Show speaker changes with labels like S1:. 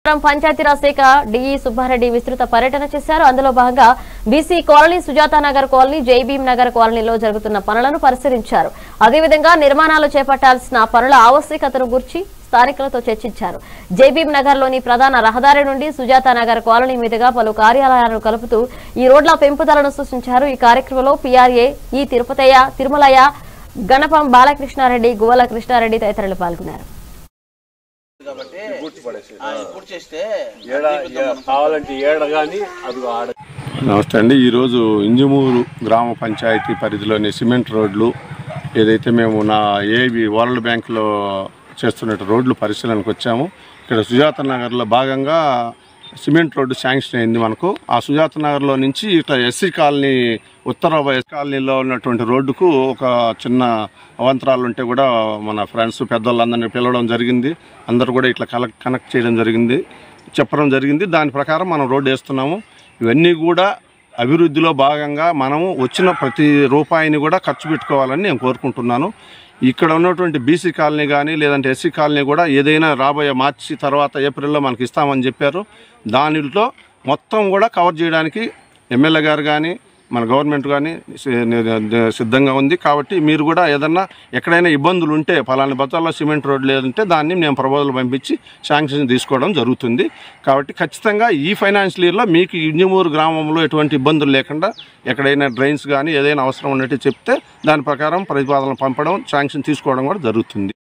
S1: పంచాయతీరాజ్ శాఖ డిఈ సుబ్బారెడ్డి విస్తృత పర్యటన చేశారు అందులో భాగంగా BC colony Sujatha Nagar colony Jai Bhim Nagar కాలనీలో జరుగుతున్న పనులను పరిశీలించారు అదేవిధంగా నిర్మాణాలు చేపట్టాల్సిన పనుల ఆవశ్యకతను గురించి స్థానికులతో చర్చించారు జైభీం నగర్ లోని ప్రధాన రహదారి నుండి సుజాత నగర్ కాలనీ మీదుగా పలు కార్యాలయాలను కలుపుతూ ఈ రోడ్ల పెంపుదలను సూచించారు ఈ కార్యక్రమంలో పీఆర్ఏ ఈ తిరుపతయ్య తిరుమలయ్య గణపం బాలకృష్ణారెడ్డి గువ్వల కృష్ణారెడ్డి తదితరులు పాల్గొన్నారు
S2: కాబట్టి ఆ, ఇది పూర్తి చేస్తే
S3: ఏడ ఏ- కావాలంటే ఏడ కానీ అది ఆడ
S4: నమస్తే అండి ఈరోజు ఇంజమూరు గ్రామ పంచాయతీ పరిధిలోని సిమెంట్ రోడ్లు ఏదైతే మేము నా ఏవి వరల్డ్ బ్యాంక్లో చేస్తున్న రోడ్లు పరిశీలనకు వచ్చాము ఇక్కడ సుజాత నగర్లో భాగంగా సిమెంట్ రోడ్డు శాంక్షన్ అయింది మనకు ఆ సుజాత నగర్లో నుంచి ఇట్లా ఎస్సీ కాలనీ ఉత్తర ఎస్ కాలనీలో ఉన్నటువంటి రోడ్డుకు ఒక చిన్న అవంతరాలు ఉంటే కూడా మన ఫ్రెండ్స్ పెద్దవాళ్ళందరినీ పిలవడం జరిగింది అందరూ కూడా ఇట్లా కలెక్ట్ కనెక్ట్ చేయడం జరిగింది చెప్పడం జరిగింది దాని ప్రకారం మనం రోడ్డు వేస్తున్నాము ఇవన్నీ కూడా అభివృద్ధిలో భాగంగా మనము వచ్చిన ప్రతి రూపాయిని కూడా ఖర్చు పెట్టుకోవాలని నేను కోరుకుంటున్నాను ఇక్కడ ఉన్నటువంటి బీసీ కాలనీ కానీ లేదంటే ఎస్సీ కాలనీ కూడా ఏదైనా రాబోయే మార్చి తర్వాత ఏప్రిల్లో మనకి ఇస్తామని చెప్పారు దానిలో మొత్తం కూడా కవర్ చేయడానికి ఎమ్మెల్యే గారు కానీ మన గవర్నమెంట్ కానీ సి- సిద్ధంగా ఉంది కాబట్టి మీరు కూడా ఏదన్నా ఎక్కడైనా ఇబ్బందులు ఉంటే ఫలాని బత్తాల్లో సిమెంట్ రోడ్ లేదంటే దాన్ని నేను ప్రపోజల్ పంపించి శాంక్షన్ తీసుకోవడం జరుగుతుంది కాబట్టి ఖచ్చితంగా ఈ ఫైనాన్షియల్ ఇయర్లో మీకు ఇంజమూరు గ్రామంలో ఎటువంటి ఇబ్బందులు లేకుండా ఎక్కడైనా డ్రైన్స్ కానీ ఏదైనా అవసరం ఉన్నట్టు చెప్తే దాని ప్రకారం ప్రతిపాదనలు పంపడం శాంక్షన్ తీసుకోవడం కూడా జరుగుతుంది